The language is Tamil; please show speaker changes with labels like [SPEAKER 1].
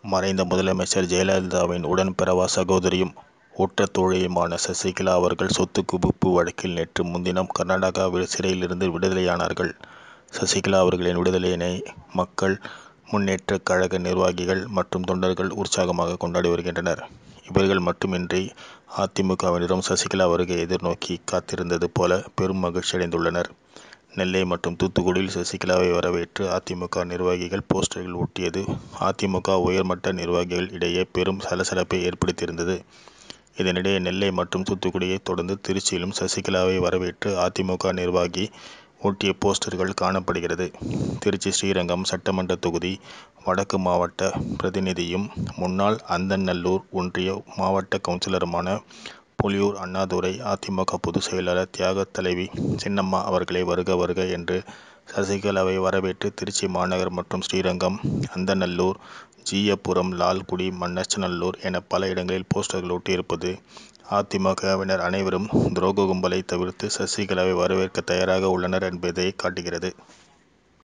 [SPEAKER 1] மறைந்த முதலமைச்சர் ஜெயலலிதாவின் உடன்பிறவா சகோதரியும் உற்ற தோழியுமான சசிகலா அவர்கள் சொத்து குவிப்பு வழக்கில் நேற்று முன்தினம் கர்நாடகா சிறையிலிருந்து விடுதலையானார்கள். சசிகலா அவர்களின் விடுதலையினை மக்கள் முன்னேற்றக் கழக நிர்வாகிகள் மற்றும் தொண்டர்கள் உற்சாகமாக கொண்டாடி வருகின்றனர். இவர்கள் மட்டுமின்றி அ. தி. மு. க.வினரும் சசிகலா வருகையை எதிர்நோக்கி காத்திருந்தது போல பெரும் மகிழ்ச்சியடைந்துள்ளனர். நெல்லை மற்றும் தூத்துக்குடியில் சசிகலாவை வரவேற்று அ. தி. மு. க. நிர்வாகிகள் போஸ்டர்கள் ஒட்டியது அ. தி. மு. க. உயர்மட்ட நிர்வாகிகள் இடையே பெரும் சலசலப்பை ஏற்படுத்தியிருந்தது. இதனிடையே நெல்லை மற்றும் தூத்துக்குடியை தொடர்ந்து திருச்சியிலும் சசிகலாவை வரவேற்று அ. தி. மு. க. நிர்வாகி ஒட்டிய போஸ்டர்கள் காணப்படுகிறது. திருச்சி ஸ்ரீரங்கம் சட்டமன்ற தொகுதி வடக்கு மாவட்ட பிரதிநிதியும் முன்னாள் அந்தநல்லூர் ஒன்றிய மாவட்ட கவுன்சிலருமான புலியூர் அண்ணாதுரை அ. தி. மு. க. பொதுச் செயலாளர் தியாகத்தலைவி சின்னம்மா அவர்களை வருக வருக என்று சசிகலாவை வரவேற்று திருச்சி மாநகர் மற்றும் ஸ்ரீரங்கம் அந்தநல்லூர் ஜி. யபுரம் லால்குடி மண்ணச்சநல்லூர் என பல இடங்களில் போஸ்டர்கள் ஒட்டியிருப்பது அ. தி. மு. க.வினர் அனைவரும் துரோக கும்பலை தவிர்த்து சசிகலாவை வரவேற்க தயாராக உள்ளனர் என்பதையே காட்டுகிறது.